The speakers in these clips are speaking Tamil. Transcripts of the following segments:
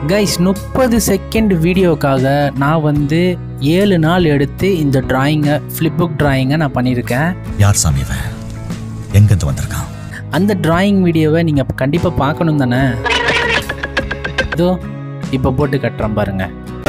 கைஸ் முப்பது செகண்ட் வீடியோக்காக நான் வந்து ஏழு நாள் எடுத்து இந்த டிராயிங்கை ஃப்ளிப் புக் டிராயிங்கை நான் பண்ணியிருக்கேன் யார் சாமி இவன் எங்கிருந்து வந்திருக்கான் அந்த டிராயிங் வீடியோவை நீங்கள் கண்டிப்பாக பார்க்கணும் தானே இதோ இப்போ போட்டு கட்டுறேன் பாருங்க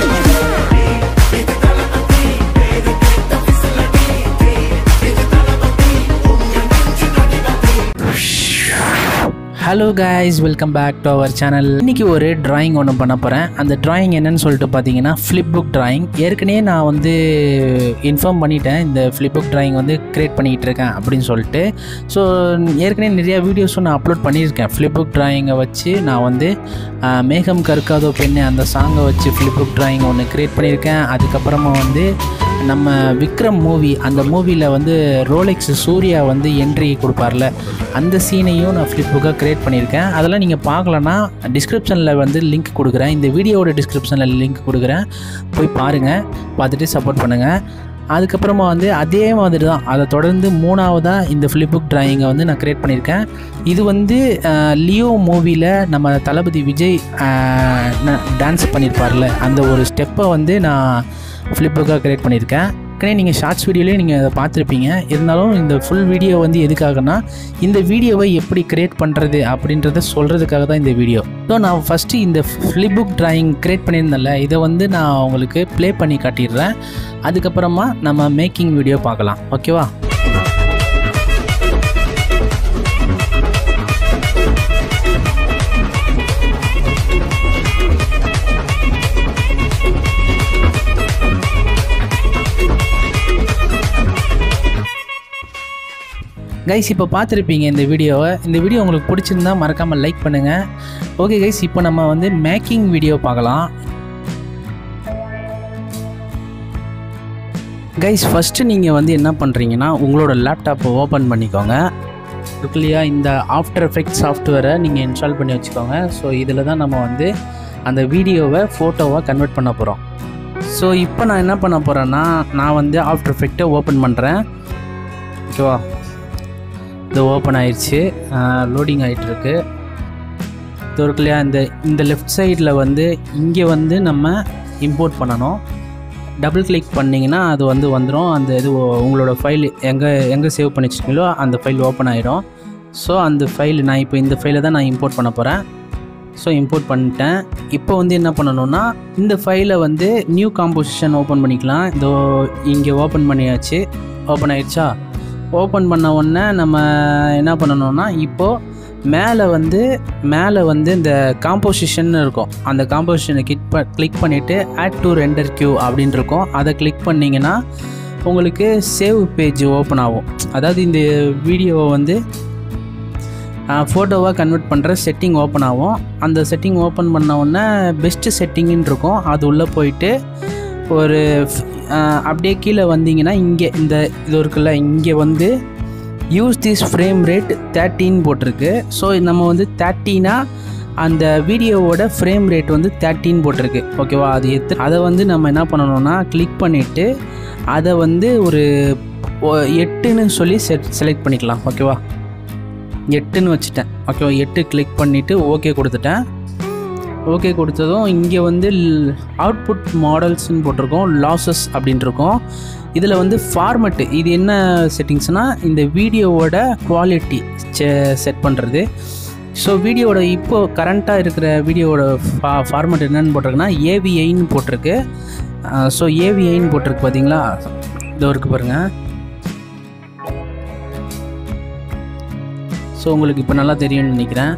hello guys welcome back to our channel இன்னைக்கு ஒரு டிராயிங் ஒன்று பண்ண போகிறேன் அந்த டிராயிங் என்னன்னு சொல்லிட்டு பார்த்தீங்கன்னா ஃப்ளிப் புக் டிராயிங் ஏற்கனவே நான் வந்து இன்ஃபார்ம் பண்ணிட்டேன் இந்த ஃப்ளிப் புக் டிராயிங் வந்து கிரியேட் பண்ணிக்கிட்டு இருக்கேன் அப்படின்னு சொல்லிட்டு ஸோ ஏற்கனவே நிறையா வீடியோஸும் நான் அப்லோட் பண்ணியிருக்கேன் ஃப்ளிப் புக் டிராயிங்கை வச்சு நான் வந்து ஆஹ், மேகம் கற்காதோ பெண்ணு அந்த சாங்கை வச்சு ஃப்ளிப் புக் டிராயிங் ஒன்று கிரியேட் பண்ணியிருக்கேன் அதுக்கப்புறமா வந்து நம்ம விக்ரம் மூவி அந்த மூவியில் வந்து ரோலெக்ஸ் சூர்யா வந்து என்ட்ரி கொடுப்பார்ல அந்த சீனையும் நான் ஃப்ளிப் புக்காக க்ரியேட் பண்ணியிருக்கேன் அதெல்லாம் நீங்கள் பார்க்கலன்னா டிஸ்கிரிப்ஷனில் வந்து லிங்க் கொடுக்குறேன் இந்த வீடியோவோட டிஸ்கிரிப்ஷனில் லிங்க் கொடுக்குறேன் போய் பாருங்கள் பார்த்துட்டு சப்போர்ட் பண்ணுங்கள் அதுக்கப்புறமா வந்து அதே மாதிரி தான் அதை தொடர்ந்து மூணாவதாக இந்த ஃப்ளிப் புக் டிராயிங்கை வந்து நான் க்ரியேட் பண்ணியிருக்கேன் இது வந்து அஹ், லியோ மூவியில் நம்ம தளபதி விஜய் டான்ஸ் பண்ணியிருப்பார்ல அந்த ஒரு ஸ்டெப்பை வந்து நான் ஃப்ளிப் புக்காக க்ரியேட் பண்ணியிருக்கேன் ஏற்கனவே நீங்கள் ஷார்ட்ஸ் வீடியோலேயே நீங்கள் அதை பார்த்துருப்பீங்க இருந்தாலும் இந்த ஃபுல் வீடியோ வந்து எதுக்காகனா இந்த வீடியோவை எப்படி க்ரியேட் பண்ணுறது அப்படின்றத சொல்கிறதுக்காக தான் இந்த வீடியோ ஸோ நான் ஃபஸ்ட்டு இந்த ஃப்ளிப் புக் டிராயிங் க்ரியேட் பண்ணியிருந்தேன்ல இதை வந்து நான் உங்களுக்கு ப்ளே பண்ணி காட்டிடுறேன் அதுக்கப்புறமா நம்ம மேக்கிங் வீடியோ பார்க்கலாம் ஓகேவா கைஸ் இப்போ பார்த்துருப்பீங்க இந்த வீடியோவை இந்த வீடியோ உங்களுக்கு பிடிச்சிருந்தா மறக்காமல் லைக் பண்ணுங்கள் ஓகே கைஸ் இப்போ நம்ம வந்து மேக்கிங் வீடியோ பார்க்கலாம் கைஸ் ஃபஸ்ட்டு நீங்கள் வந்து என்ன பண்ணுறீங்கன்னா உங்களோட லேப்டாப்பை ஓப்பன் பண்ணிக்கோங்க இருக்கு இல்லையா இந்த ஆஃப்டர் எஃபெக்ட் சாஃப்ட்வேரை நீங்கள் இன்ஸ்டால் பண்ணி வச்சுக்கோங்க ஸோ இதில் தான் நம்ம வந்து அந்த வீடியோவை ஃபோட்டோவாக கன்வெர்ட் பண்ண போகிறோம் ஸோ இப்போ நான் என்ன பண்ண போகிறேன்னா நான் வந்து ஆஃப்டர் எஃபெக்டை ஓப்பன் பண்ணுறேன் ஓகேவா இது ஓப்பன் ஆயிடுச்சு லோடிங் ஆகிட்டுருக்கு இது இருக்கு இல்லையா இந்த இந்த லெஃப்ட் சைடில் வந்து இங்கே வந்து நம்ம இம்போர்ட் பண்ணணும் டபுள் கிளிக் பண்ணிங்கன்னா அது வந்து வந்துடும் அந்த இது உ- உங்களோட ஃபைல் எங்கே எங்கே சேவ் பண்ணி வச்சிருக்கீங்களோ அந்த ஃபைல் ஓப்பன் ஆகிடும் ஸோ அந்த ஃபைல் நான் இப்போ இந்த ஃபைலை தான் நான் இம்போர்ட் பண்ண போகிறேன் ஸோ இம்போர்ட் பண்ணிட்டேன் இப்போ வந்து என்ன பண்ணணும்னா இந்த ஃபைலை வந்து நியூ காம்போசிஷன் ஓப்பன் பண்ணிக்கலாம் இதோ இங்கே ஓப்பன் பண்ணியாச்சு ஓப்பன் ஆயிடுச்சா ஓப்பன் பண்ண உடனே நம்ம என்ன பண்ணணும்னா இப்போது மேலே வந்து மேலே வந்து இந்த காம்போசிஷன் இருக்கும் அந்த காம்போசிஷனை கிளிக் ப கிளிக் பண்ணிவிட்டு ஆட் டு ரெண்டர் கியூ அப்படின்னு இருக்கும் அதை கிளிக் பண்ணிங்கன்னா உங்களுக்கு சேவ் பேஜ் ஓப்பன் ஆகும் அதாவது இந்த வீடியோவை வந்து ஃபோட்டோவாக கன்வெர்ட் பண்ணுற செட்டிங் ஓப்பன் ஆகும் அந்த செட்டிங் ஓப்பன் பண்ண உடனே பெஸ்ட்டு செட்டிங்குன்னு இருக்கும் அது உள்ளே போயிட்டு ஒரு ஃப்- ஆஹ் அப்படியே கீழே வந்தீங்கன்னா இங்கே இந்த இது இருக்குல்ல இங்கே வந்து use this frame rate thirteen போட்டிருக்கு ஸோ நம்ம வந்து தேர்ட்டினா அந்த வீடியோவோட ஃப்ரேம் ரேட் வந்து தேர்ட்டின் போட்டிருக்கு ஓகேவா அது எத்து அதை வந்து நம்ம என்ன பண்ணணும்னா கிளிக் பண்ணிவிட்டு அதை வந்து ஒரு ஒ- எட்டுன்னு சொல்லி செட் செலக்ட் பண்ணிக்கலாம் ஓகேவா எட்டுன்னு வச்சுட்டேன் ஓகேவா எட்டு கிளிக் பண்ணிவிட்டு ஓகே கொடுத்துட்டேன் ஓகே கொடுத்ததும் இங்கே வந்து அவுட்புட் மாடல்ஸ்னு போட்டிருக்கோம் லாசஸ் அப்படின்ட்டு இருக்கும் இதில் வந்து ஃபார்மெட்டு இது என்ன செட்டிங்ஸ்னால் இந்த வீடியோவோட குவாலிட்டி செட் பண்ணுறது ஸோ வீடியோவோட இப்போ கரண்ட்டாக இருக்கிற வீடியோவோட ஃபா ஃபார்மெட் என்னன்னு போட்டிருக்குன்னா ஏவிஐன்னு போட்டிருக்கு ஸோ ஏவிஐன்னு போட்டிருக்கு பார்த்தீங்களா இதோ இருக்கு பாருங்கள் ஸோ உங்களுக்கு இப்போ நல்லா தெரியும்னு நினைக்கிறேன்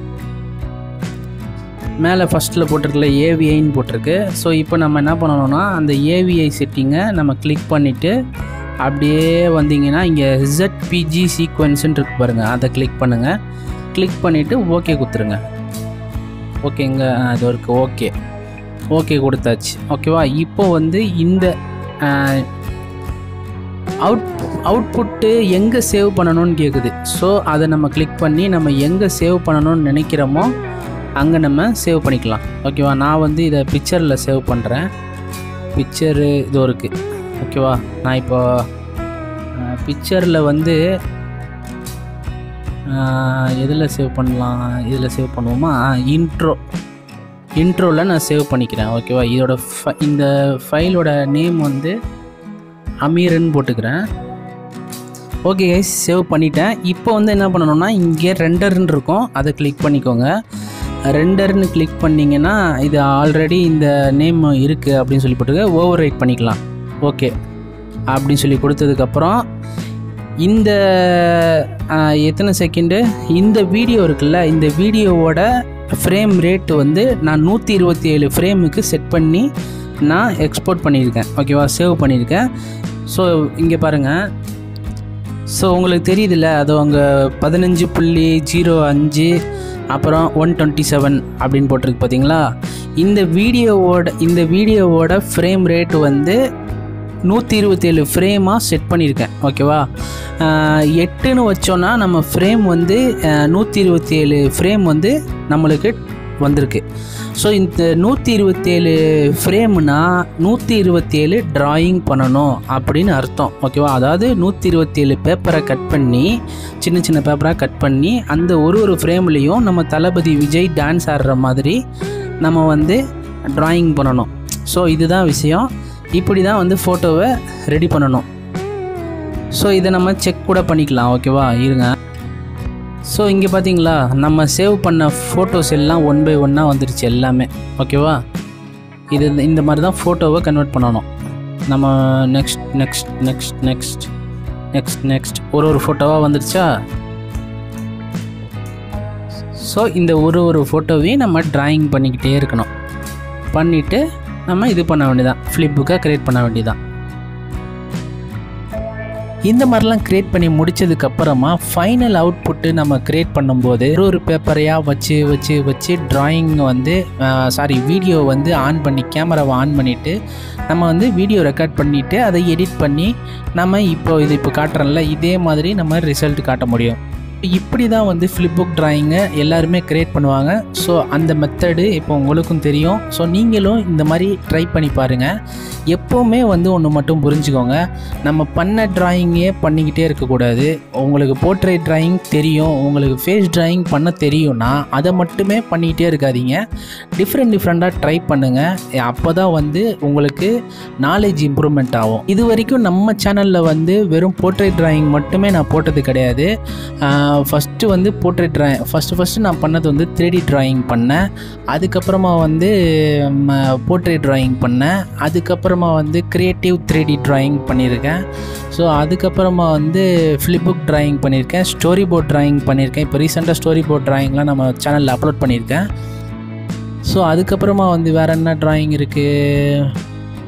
மேலே ஃபஸ்ட்டில் போட்டிருக்கல ஏவிஐன்னு போட்டிருக்கு ஸோ இப்போ நம்ம என்ன பண்ணணும்னா அந்த ஏவிஐ செட்டிங்கை நம்ம கிளிக் பண்ணிவிட்டு அப்படியே வந்தீங்கன்னா இங்கே ZPG சீக்வன்ஸ்ன்னு இருக்கு பாருங்கள் அதை கிளிக் பண்ணுங்கள் கிளிக் பண்ணிவிட்டு ஓகே கொடுத்துருங்க ஓகேங்க அது இருக்கு ஓகே ஓகே கொடுத்தாச்சு ஓகேவா இப்போ வந்து இந்த அவுட் அவுட்புட்டு எங்கே சேவ் பண்ணணும்னு கேட்குது ஸோ அதை நம்ம கிளிக் பண்ணி நம்ம எங்கே சேவ் பண்ணணும்னு நினைக்கிறோமோ அங்கே நம்ம சேவ் பண்ணிக்கலாம் ஓகேவா நான் வந்து இதை பிக்சரில் சேவ் பண்ணுறேன் பிக்சரு இது இருக்குது ஓகேவா நான் இப்போ பிக்சரில் வந்து எதில் சேவ் பண்ணலாம் இதில் சேவ் பண்ணுவோமா இன்ட்ரோ இன்ட்ரோவில் நான் சேவ் பண்ணிக்கிறேன் ஓகேவா இதோட ஃப- இந்த ஃபைலோட நேம் வந்து அமீர்னு போட்டுக்கிறேன் ஓகே கைஸ் சேவ் பண்ணிட்டேன் இப்போ வந்து என்ன பண்ணணும்னா இங்கே ரெண்டர்னு இருக்கும் அதை கிளிக் பண்ணிக்கோங்க ரெண்டர்னு கிளிக் பண்ணிங்கன்னா இது ஆல்ரெடி இந்த நேம் இருக்குது அப்படின்னு சொல்லி போட்டுக்க ஓவர் ரைட் பண்ணிக்கலாம் ஓகே அப்படின்னு சொல்லி கொடுத்ததுக்கப்புறம் இந்த ஆ, எத்தனை செகண்டு இந்த வீடியோ இருக்குல்ல இந்த வீடியோவோட ஃப்ரேம் ரேட் வந்து நான் நூற்றி இருபத்தி ஏழு ஃப்ரேமுக்கு செட் பண்ணி நான் எக்ஸ்போர்ட் பண்ணியிருக்கேன் ஓகேவா சேவ் பண்ணியிருக்கேன் ஸோ இங்கே பாருங்கள் ஸோ உங்களுக்கு தெரியுதுல்ல அது அவங்க பதினஞ்சு புள்ளி ஜீரோ அஞ்சு அப்புறம் ஒன் டுவெண்ட்டி செவன் அப்படின்னு போட்டிருக்கு பார்த்தீங்களா இந்த வீடியோவோட இந்த வீடியோவோட ஃப்ரேம் ரேட் வந்து நூற்றி இருபத்தேழு ஃப்ரேமாக செட் பண்ணியிருக்கேன் ஓகேவா ஆஹ் எட்டுன்னு வச்சோன்னா நம்ம ஃப்ரேம் வந்து நூற்றி இருபத்தேழு ஃப்ரேம் வந்து நம்மளுக்கு வந்திருக்கு ஸோ இந்த நூற்றி இருபத்தேழு ஃப்ரேம்னா நூற்றி இருபத்தேழு டிராயிங் பண்ணணும் அப்படின்னு அர்த்தம் ஓகேவா அதாவது நூற்றி இருபத்தேழு பேப்பரை கட் பண்ணி சின்ன சின்ன பேப்பராக கட் பண்ணி அந்த ஒரு ஒரு ஃப்ரேம்லேயும் நம்ம தளபதி விஜய் டான்ஸ் ஆடுற மாதிரி நம்ம வந்து டிராயிங் பண்ணணும் ஸோ இதுதான் விஷயம் இப்படி தான் வந்து ஃபோட்டோவை ரெடி பண்ணணும் ஸோ இதை நம்ம செக் கூட பண்ணிக்கலாம் ஓகேவா இருங்க ஸோ இங்கே பார்த்தீங்களா நம்ம சேவ் பண்ண ஃபோட்டோஸ் எல்லாம் ஒன் பை ஒன்னாக வந்துருச்சு எல்லாமே ஓகேவா இது இந்த மாதிரி தான் ஃபோட்டோவை கன்வெர்ட் பண்ணணும் நம்ம next next next next next next ஒரு ஒரு ஃபோட்டோவாக வந்துருச்சா ஸோ இந்த ஒரு ஒரு ஃபோட்டோவையும் நம்ம டிராயிங் பண்ணிக்கிட்டே இருக்கணும் பண்ணிவிட்டு நம்ம இது பண்ண வேண்டியதான் ஃப்ளிப் புக்கை க்ரியேட் பண்ண வேண்டியதான் இந்த மாதிரிலாம் க்ரியேட் பண்ணி முடிச்சதுக்கு அப்புறமா ஃபைனல் அவுட்புட்டு நம்ம க்ரியேட் பண்ணும்போது ஒரு ஒரு பேப்பரையாக வச்சு வச்சு வச்சு டிராயிங் வந்து சாரி வீடியோ வந்து ஆன் பண்ணி கேமராவை ஆன் பண்ணிவிட்டு நம்ம வந்து வீடியோ ரெக்கார்ட் பண்ணிவிட்டு அதை எடிட் பண்ணி நம்ம இப்போ இது இப்போ காட்டுறோம்ல இதே மாதிரி நம்ம ரிசல்ட் காட்ட முடியும் இப்படி தான் வந்து ஃப்ளிப் புக் டிராயிங்கை எல்லாருமே க்ரியேட் பண்ணுவாங்க ஸோ அந்த மெத்தடு இப்போ உங்களுக்கும் தெரியும் ஸோ நீங்களும் இந்த மாதிரி ட்ரை பண்ணி பாருங்கள் எப்போவுமே வந்து ஒன்று மட்டும் புரிஞ்சுக்கோங்க நம்ம பண்ண டிராயிங்கே பண்ணிக்கிட்டே இருக்கக்கூடாது உங்களுக்கு போர்ட்ரேட் டிராயிங் தெரியும் உங்களுக்கு ஃபேஸ் டிராயிங் பண்ண தெரியும்னா அதை மட்டுமே பண்ணிக்கிட்டே இருக்காதீங்க டிஃப்ரெண்ட் டிஃப்ரெண்ட்டாக ட்ரை பண்ணுங்கள் அப்போ தான் வந்து உங்களுக்கு நாலேஜ் இம்ப்ரூவ்மெண்ட் ஆகும் இது வரைக்கும் நம்ம சேனலில் வந்து வெறும் போர்ட்ரேட் டிராயிங் மட்டுமே நான் போட்டது கிடையாது ஃபஸ்ட்டு வந்து போர்ட்ரேட் டிராயிங் ஃபஸ்ட்டு ஃபஸ்ட்டு நான் பண்ணது வந்து த்ரீ டி டிராயிங் பண்ணேன் அதுக்கப்புறமா வந்து போர்ட்ரேட் டிராயிங் பண்ணேன் அதுக்கப்புறமா வந்து க்ரியேட்டிவ் த்ரீ டி டிராயிங் பண்ணியிருக்கேன் ஸோ அதுக்கப்புறமா வந்து ஃப்ளிப் புக் டிராயிங் பண்ணியிருக்கேன் ஸ்டோரி போர்ட் டிராயிங் பண்ணியிருக்கேன் இப்போ ரீசெண்டாக ஸ்டோரி போர்ட் டிராயிங்லாம் நம்ம சேனலில் அப்லோட் பண்ணியிருக்கேன் ஸோ அதுக்கப்புறமா வந்து வேறு என்ன டிராயிங் இருக்குது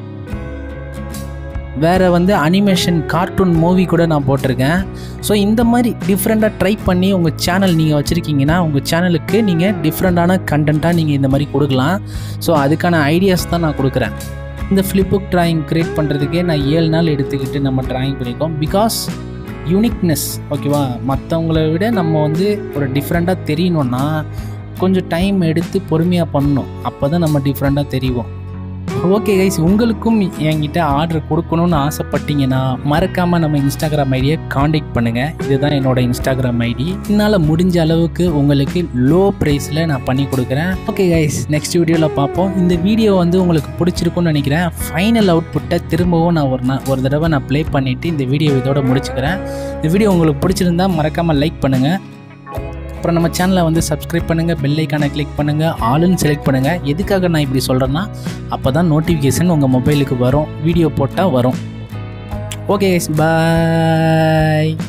வேறு வந்து அனிமேஷன் கார்ட்டூன் மூவி கூட நான் போட்டிருக்கேன் ஸோ இந்த மாதிரி டிஃப்ரெண்ட்டாக ட்ரை பண்ணி உங்கள் சேனல் நீங்கள் வச்சுருக்கீங்கன்னா உங்கள் சேனலுக்கு நீங்கள் டிஃப்ரெண்ட்டான கண்டென்ட்டாக நீங்கள் இந்த மாதிரி கொடுக்கலாம் ஸோ அதுக்கான ஐடியாஸ் தான் நான் கொடுக்குறேன் இந்த ஃப்ளிப் புக் டிராயிங் க்ரியேட் பண்ணுறதுக்கே நான் ஏழு நாள் எடுத்துக்கிட்டு நம்ம டிராயிங் பண்ணியிருக்கோம் பிகாஸ் யூனிக்னஸ் ஓகேவா மற்றவங்கள விட நம்ம வந்து ஒரு டிஃப்ரெண்ட்டாக தெரியணுன்னா கொஞ்சம் டைம் எடுத்து பொறுமையாக பண்ணணும் அப்போ தான் நம்ம டிஃப்ரெண்ட்டாக தெரியும் ஓகே கைஸ் உங்களுக்கும் என்கிட்ட ஆர்டர் கொடுக்கணும்னு ஆசைப்பட்டீங்கன்னா மறக்காமல் நம்ம இன்ஸ்டாகிராம் ஐடியை காண்டாக்ட் பண்ணுங்கள் இதுதான் என்னோட இன்ஸ்டாகிராம் ஐடி என்னால் முடிஞ்ச அளவுக்கு உங்களுக்கு லோ ப்ரைஸில் நான் பண்ணி கொடுக்குறேன் ஓகே கைஸ் நெக்ஸ்ட் வீடியோவில் பார்ப்போம் இந்த வீடியோ வந்து உங்களுக்கு பிடிச்சிருக்கும்னு நினைக்கிறேன் ஃபைனல் அவுட்புட்டை திரும்பவும் நான் ஒரு நா- ஒரு தடவை நான் ப்ளே பண்ணிவிட்டு இந்த வீடியோ இதோட முடிச்சுக்கிறேன் இந்த வீடியோ உங்களுக்கு பிடிச்சிருந்தா மறக்காமல் லைக் பண்ணுங்கள் அப்புறம் நம்ம சேனலை வந்து சப்ஸ்கிரைப் பண்ணுங்கள் பெல் ஐக்கானை கிளிக் பண்ணுங்கள் ஆளுன்னு செலக்ட் பண்ணுங்கள் எதுக்காக நான் இப்படி சொல்கிறேன்னா அப்போ தான் நோட்டிஃபிகேஷன் உங்கள் மொபைலுக்கு வரும் வீடியோ போட்டால் வரும் ஓகே பாய்